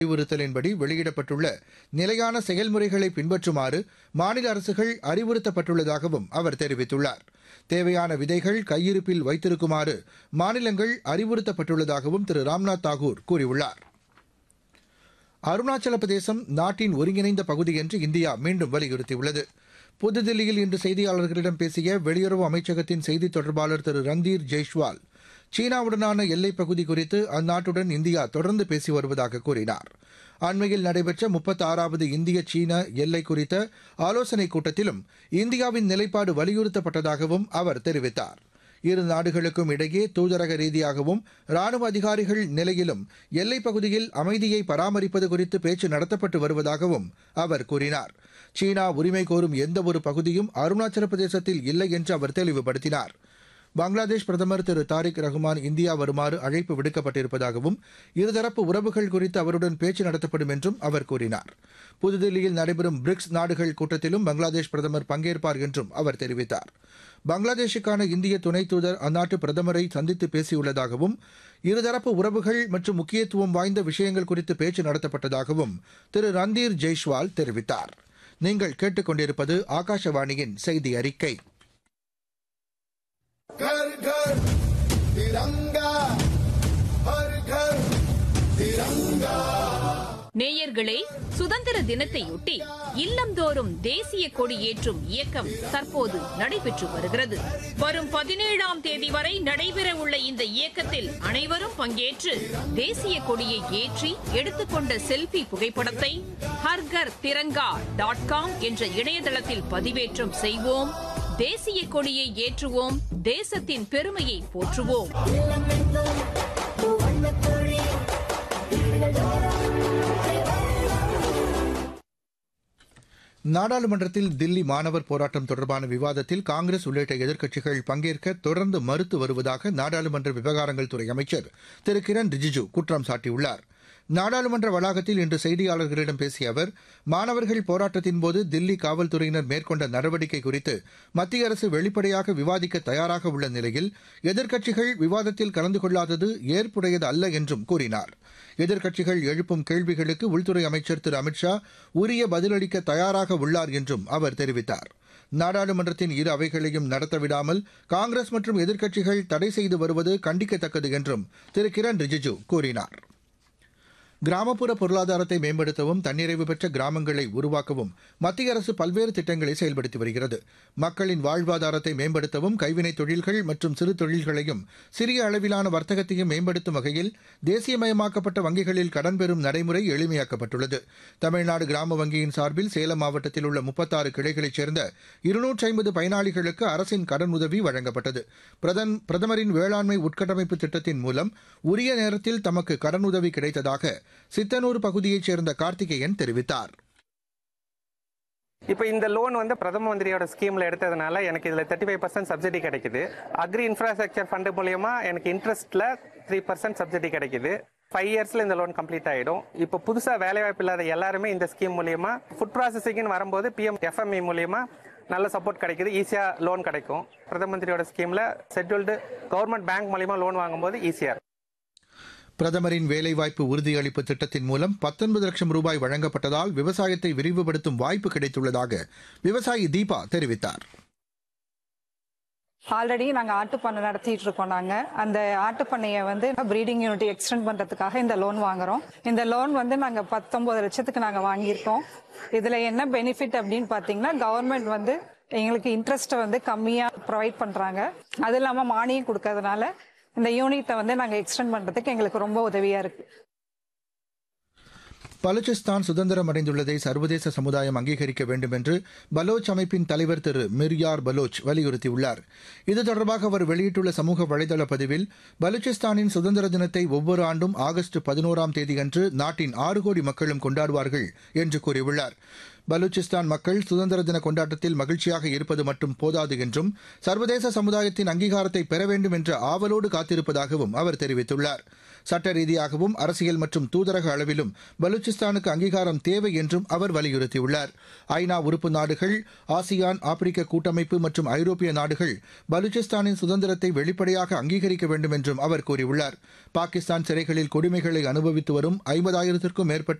அறிவுறுத்தலின்படி வெளியிடப்பட்டுள்ள நிலையான செயல்முறைகளை பின்பற்றுமாறு மாநில அரசுகள் அறிவுறுத்தப்பட்டுள்ளதாகவும் அவர் தெரிவித்துள்ளார் தேவையான விதைகள் கையிருப்பில் வைத்திருக்குமாறு மாநிலங்கள் அறிவுறுத்தப்பட்டுள்ளதாகவும் திரு ராம்நாத் தாகூர் கூறியுள்ளார் அருணாச்சல பிரதேசம் நாட்டின் ஒருங்கிணைந்த பகுதி என்று இந்தியா மீண்டும் வலியுறுத்தியுள்ளது புதுதில்லியில் இன்று செய்தியாளர்களிடம் பேசிய வெளியுறவு அமைச்சகத்தின் செய்தித் தொடர்பாளர் திரு ரந்தீர் ஜெய்ஷ்வால் சீனாவுடனான எல்லைப் பகுதி குறித்து அந்நாட்டுடன் இந்தியா தொடர்ந்து பேசி வருவதாக கூறினார் அண்மையில் நடைபெற்ற முப்பத்தாறாவது இந்திய சீன எல்லை குறித்த ஆலோசனைக் கூட்டத்திலும் இந்தியாவின் நிலைப்பாடு வலியுறுத்தப்பட்டதாகவும் அவர் தெரிவித்தார் இரு நாடுகளுக்கும் இடையே தூதரக ரீதியாகவும் ராணுவ அதிகாரிகள் நிலையிலும் எல்லைப் பகுதியில் அமைதியை பராமரிப்பது குறித்து பேச்சு நடத்தப்பட்டு வருவதாகவும் அவர் கூறினார் சீனா உரிமை கோரும் எந்தவொரு பகுதியும் அருணாச்சல பிரதேசத்தில் இல்லை என்று அவர் தெளிவுபடுத்தினார் பங்களாதேஷ் பிரதமர் திரு தாரிக் ரஹ்மான் இந்தியா வருமாறு அழைப்பு விடுக்கப்பட்டிருப்பதாகவும் இருதரப்பு உறவுகள் குறித்து அவருடன் பேச்சு நடத்தப்படும் என்றும் அவர் கூறினார் புதுதில்லியில் நடைபெறும் பிரிக்ஸ் நாடுகள் கூட்டத்திலும் பங்களாதேஷ் பிரதமர் பங்கேற்பார் என்றும் அவர் தெரிவித்தார் பங்களாதேஷுக்கான இந்திய துணை தூதர் அந்நாட்டு பிரதமரை சந்தித்து பேசியுள்ளதாகவும் இருதரப்பு உறவுகள் மற்றும் முக்கியத்துவம் வாய்ந்த விஷயங்கள் குறித்து பேச்சு நடத்தப்பட்டதாகவும் திரு ரந்தீர் ஜெய்ஷ்வால் தெரிவித்தார் நீங்கள் கேட்டுக்கொண்டிருப்பது ஆகாஷவாணியின் செய்தி அறிக்கை घर घर तिरंगा हर घर तिरंगा நேயர்களே சுதந்திர தினத்தையொட்டி இல்லந்தோறும் தேசிய கொடி ஏற்றும் இயக்கம் தற்போது நடைபெற்று வருகிறது வரும் பதினேழாம் தேதி வரை நடைபெற உள்ள இந்த இயக்கத்தில் அனைவரும் பங்கேற்று தேசிய கொடியை ஏற்றி எடுத்துக்கொண்ட செல்ஃபி புகைப்படத்தை ஹர்கர் திரங்கா டாட் காம் என்ற இணையதளத்தில் பதிவேற்றம் செய்வோம் தேசிய கொடியை ஏற்றுவோம் தேசத்தின் பெருமையை போற்றுவோம் நாடாளுமன்றத்தில் தில்லி மாணவர் போராட்டம் தொடர்பான விவாதத்தில் காங்கிரஸ் உள்ளிட்ட எதிர்க்கட்சிகள் பங்கேற்க தொடர்ந்து மறுத்து வருவதாக நாடாளுமன்ற விவகாரங்கள் துறை அமைச்சர் திரு கிரண் ரிஜிஜு குற்றம் சாட்டியுள்ளார் நாடாளுமன்ற வளாகத்தில் இன்று செய்தியாளர்களிடம் பேசிய அவர் மாணவர்கள் போராட்டத்தின்போது தில்லி காவல்துறையினர் மேற்கொண்ட நடவடிக்கை குறித்து மத்திய அரசு வெளிப்படையாக விவாதிக்க தயாராக உள்ள நிலையில் எதிர்க்கட்சிகள் விவாதத்தில் கலந்து கொள்ளாதது ஏற்புடையது அல்ல என்றும் கூறினார் எதிர்க்கட்சிகள் எழுப்பும் கேள்விகளுக்கு உள்துறை அமைச்சர் திரு அமித்ஷா உரிய பதிலளிக்க தயாராக உள்ளார் என்றும் அவர் தெரிவித்தார் நாடாளுமன்றத்தின் இரு அவைகளையும் நடத்தவிடாமல் காங்கிரஸ் மற்றும் எதிர்க்கட்சிகள் தடை செய்து வருவது கண்டிக்கத்தக்கது என்றும் திரு கிரண் ரிஜிஜு கூறினார் கிராமப்புற பொருளாதாரத்தை மேம்படுத்தவும் தன்னிறைவு பெற்ற கிராமங்களை உருவாக்கவும் மத்திய அரசு பல்வேறு திட்டங்களை செயல்படுத்தி வருகிறது மக்களின் வாழ்வாதாரத்தை மேம்படுத்தவும் கைவினைத் தொழில்கள் மற்றும் சிறு தொழில்களையும் சிறிய அளவிலான வர்த்தகத்தையும் மேம்படுத்தும் வகையில் தேசியமயமாக்கப்பட்ட வங்கிகளில் கடன் பெறும் நடைமுறை எளிமையாக்கப்பட்டுள்ளது தமிழ்நாடு கிராம வங்கியின் சார்பில் சேலம் மாவட்டத்தில் உள்ள முப்பத்தாறு கிளைகளைச் சேர்ந்த இருநூற்றி ஐம்பது பயனாளிகளுக்கு அரசின் கடன் உதவி வழங்கப்பட்டது பிரதன் பிரதமரின் வேளாண்மை உட்கட்டமைப்பு திட்டத்தின் மூலம் உரிய நேரத்தில் தமக்கு கடனுதவி கிடைத்ததாக சித்தனூர் பகுதியைச் சேர்ந்த கார்த்திகேயன் தெரிவித்தார் இப்போ இந்த லோன் வந்து பிரதம மந்திரியோட ஸ்கீம்ல எடுத்ததுனால எனக்கு இதுல தேர்ட்டி ஃபைவ் பர்சன்ட் சப்சிடி கிடைக்குது அக்ரி இன்ஃப்ராஸ்ட்ரக்சர் ஃபண்டு மூலியமா எனக்கு இன்ட்ரெஸ்ட்ல த்ரீ பர்சன்ட் சப்சிடி கிடைக்குது ஃபைவ் இயர்ஸ்ல இந்த லோன் கம்ப்ளீட் ஆயிடும் இப்போ புதுசா வேலை வாய்ப்பு இல்லாத எல்லாருமே இந்த ஸ்கீம் மூலியமா ஃபுட் ப்ராசஸிங்னு வரும்போது பிஎம் எஃப்எம்இ மூலியமா நல்ல சப்போர்ட் கிடைக்குது ஈஸியா லோன் கிடைக்கும் பிரதம மந்திரியோட ஸ்கீம்ல ஷெட்யூல்டு கவர்மெண்ட் பேங்க் மூலியமா லோன் வாங்கும்போது ஈஸியா இருக்கும் பிரதமரின் வேலைவாய்ப்பு உறுதியளிப்பு திட்டத்தின் மூலம் பத்தொன்பது லட்சம் ரூபாய் வழங்கப்பட்டதால் விவசாயத்தை விரிவுபடுத்தும் வாய்ப்பு கிடைத்துள்ளதாக விவசாயி தீபா தெரிவித்தார் ஆல்ரெடி நாங்கள் ஆட்டுப்பண்ணை நடத்திட்டு இருக்கோம் நாங்கள் அந்த ஆட்டுப்பண்ணையை வந்து ப்ரீடிங் யூனிட் எக்ஸ்டெண்ட் பண்ணுறதுக்காக இந்த லோன் வாங்குறோம் இந்த லோன் வந்து நாங்கள் பத்தொம்பது லட்சத்துக்கு நாங்கள் வாங்கியிருக்கோம் இதில் என்ன பெனிஃபிட் அப்படின்னு பார்த்தீங்கன்னா கவர்மெண்ட் வந்து எங்களுக்கு இன்ட்ரெஸ்ட்டை வந்து கம்மியாக ப்ரொவைட் பண்ணுறாங்க அது இல்லாமல் மானியம் கொடுக்கறதுனால இந்த யூனிட்டை வந்து நாங்கள் எக்ஸ்டெண்ட் பண்ணுறதுக்கு எங்களுக்கு ரொம்ப உதவியாக இருக்குது பலுச்சிஸ்தான் சுதந்திரம் அடைந்துள்ளதை சர்வதேச சமுதாயம் அங்கீகரிக்க வேண்டும் என்று பலோச் அமைப்பின் தலைவர் திரு மிர்யார் பலோச் வலியுறுத்தியுள்ளார் இது தொடர்பாக அவர் வெளியிட்டுள்ள சமூக வலைதள பதிவில் பலுச்சிஸ்தானின் சுதந்திர தினத்தை ஒவ்வொரு ஆண்டும் ஆகஸ்ட் பதினோராம் தேதியன்று நாட்டின் ஆறு கோடி மக்களும் கொண்டாடுவார்கள் என்று கூறியுள்ளார் பலூச்சிஸ்தான் மக்கள் சுதந்திர தின கொண்டாட்டத்தில் மகிழ்ச்சியாக இருப்பது மட்டும் போதாது என்றும் சர்வதேச சமுதாயத்தின் அங்கீகாரத்தை பெற வேண்டும் என்ற ஆவலோடு காத்திருப்பதாகவும் அவர் தெரிவித்துள்ளார் சட்ட ரீதியாகவும் அரசியல் மற்றும் தூதரக அளவிலும் பலூச்சிஸ்தானுக்கு அங்கீகாரம் தேவை என்றும் அவர் வலியுறுத்தியுள்ளார் ஐநா உறுப்பு நாடுகள் ஆசியான் ஆப்பிரிக்க கூட்டமைப்பு மற்றும் ஐரோப்பிய நாடுகள் பலூச்சிஸ்தானின் சுதந்திரத்தை வெளிப்படையாக அங்கீகரிக்க வேண்டும் என்றும் அவர் கூறியுள்ளார் பாகிஸ்தான் சிறைகளில் கொடுமைகளை அனுபவித்து வரும் ஐம்பதாயிரத்திற்கும் மேற்பட்ட